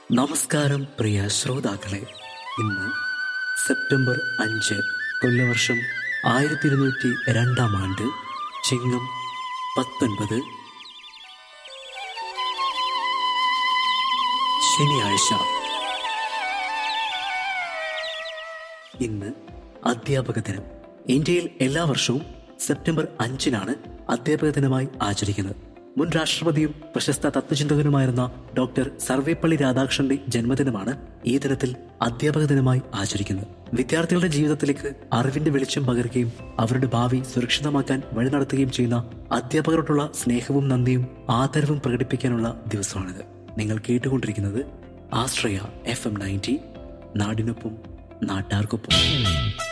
നമസ്കാരം പ്രിയ ശ്രോതാക്കളെ ഇന്ന് സെപ്റ്റംബർ അഞ്ച് കൊല്ലവർഷം ആയിരത്തി ഇരുന്നൂറ്റി രണ്ടാം ആണ്ട് ചിങ്ങം പത്തൊൻപത് ശനിയാഴ്ച ഇന്ന് അധ്യാപക ദിനം ഇന്ത്യയിൽ എല്ലാ വർഷവും സെപ്റ്റംബർ അഞ്ചിനാണ് അധ്യാപക ദിനമായി ആചരിക്കുന്നത് മുൻ രാഷ്ട്രപതിയും പ്രശസ്ത തത്വചിന്തകനുമായിരുന്ന ഡോക്ടർ സർവേപ്പള്ളി രാധാകൃഷ്ണന്റെ ജന്മദിനമാണ് ഈ ദിനത്തിൽ അധ്യാപക ദിനമായി ആചരിക്കുന്നത് വിദ്യാർത്ഥികളുടെ ജീവിതത്തിലേക്ക് അറിവിന്റെ വെളിച്ചം പകരുകയും അവരുടെ ഭാവി സുരക്ഷിതമാക്കാൻ വഴി നടത്തുകയും ചെയ്യുന്ന അധ്യാപകരോടുള്ള സ്നേഹവും നന്ദിയും ആദരവും പ്രകടിപ്പിക്കാനുള്ള ദിവസമാണിത് നിങ്ങൾ കേട്ടുകൊണ്ടിരിക്കുന്നത് ആശ്രയ എഫ് എം നയൻറ്റി നാടിനൊപ്പം നാട്ടാർക്കൊപ്പം